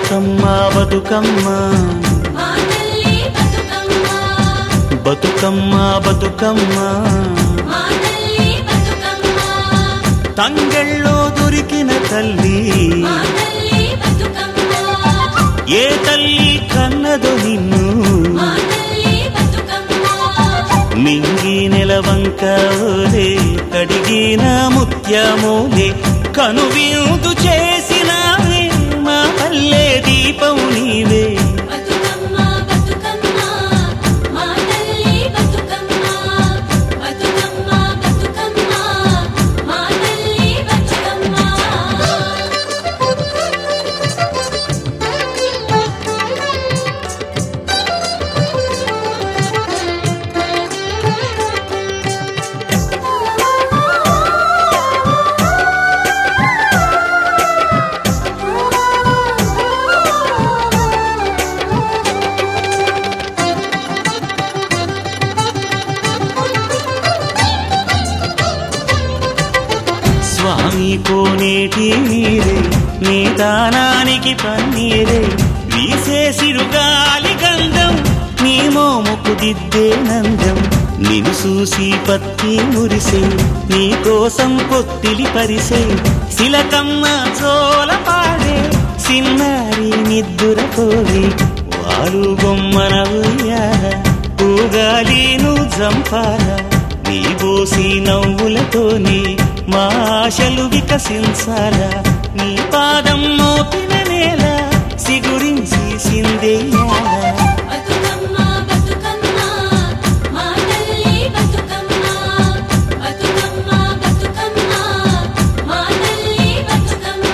బతుకమ్మ బతుకమ్మ మా తల్లి బతుకమ్మ బతుకమ్మ బతుకమ్మ మా తల్లి బతుకమ్మ తంగెళ్ళో దొరికిన తల్లి మా తల్లి బతుకమ్మ ఏ తల్లి కన్నదో నిన్ను మా తల్లి బతుకమ్మ మింగి నెలవంక ఓలే కడిగిన ముత్యమోలే కనువిందు చేసినావే మా పల్లె దీపం నీవే బతుకమ్మ బతుకమ్మ మా తల్లి బతుకమ్మ బతుకమ్మ బతుకమ్మ మా తల్లి బతుకమ్మ స్వామి కోనేటి నీరే నీ దానానికి పన్నీరే వీసే సిరుగాలి గంధం నీ మోముకు దిద్దే నందం నిన్ను చూసి పత్తి మురిసే నీ కోసం పొత్తిలి పరిసే శిలకమ్మ చోల పాడే సిన్నారి నిద్దుర పోవి వారు బొమ్మన ఉయ్యాల ఊగాలి నువ్వు జంపాల నీ బోసి నవ్వులతోని మా ఆశలు వికసించాలా నీ పాదం మోపిన నేల సిగురించి సిందేయాలా బతుకమ్మ బతుకమ్మ మా తల్లి బతుకమ్మ బతుకమ్మ బతుకమ్మ మా తల్లి బతుకమ్మ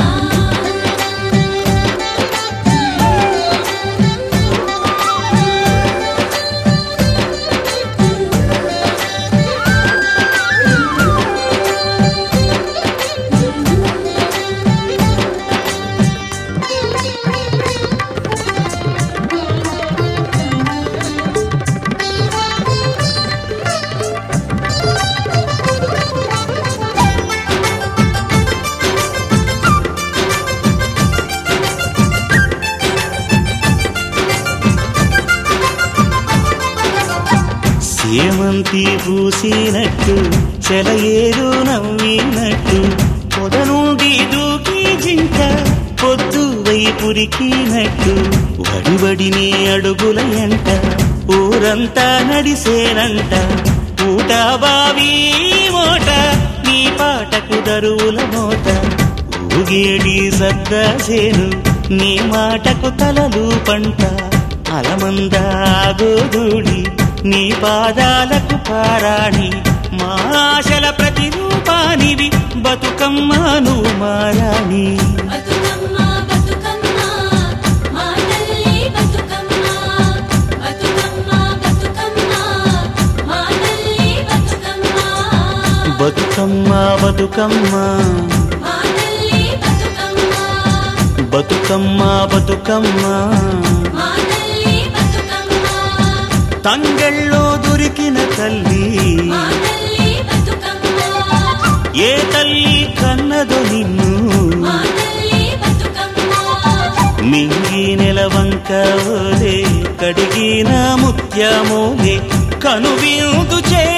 సేమంతి పూసినట్టు చెలయేరు నవ్వినట్టు పొద నుండి దూకి జింక పొద్దు వైపురికినట్టు వడివడిని అడుగుల ఎంట ఊరంతా నడిసేనంట ఊట బావి మోట నీ పాటకు దరువుల మోత ఊగేడి సద్దాసేను నీ మాటకు తలలు పంట అలమంద గోధూళి నీ పాదాలకు పారాణి మా ఆశల ప్రతిరూపానివి బతుకమ్మను మారాణి బతుకమ్మ బతుకమ్మ మా తల్లి బతుకమ్మ బతుకమ్మ బతుకమ్మ మా తల్లి బతుకమ్మ బతుకమ్మ బతుకమ్మ మా తల్లి బతుకమ్మ బతుకమ్మ బతుకమ్మ మా తల్లి బతుకమ్మ తంగెళ్ళో దొరికిన తల్లి మా తల్లి బతుకమ్మ ఏ తల్లి కన్నదో నిన్ను మా తల్లి బతుకమ్మ మింగి నెలవంక ఓలే కడిగిన ముత్యమోలే కనువిందు చే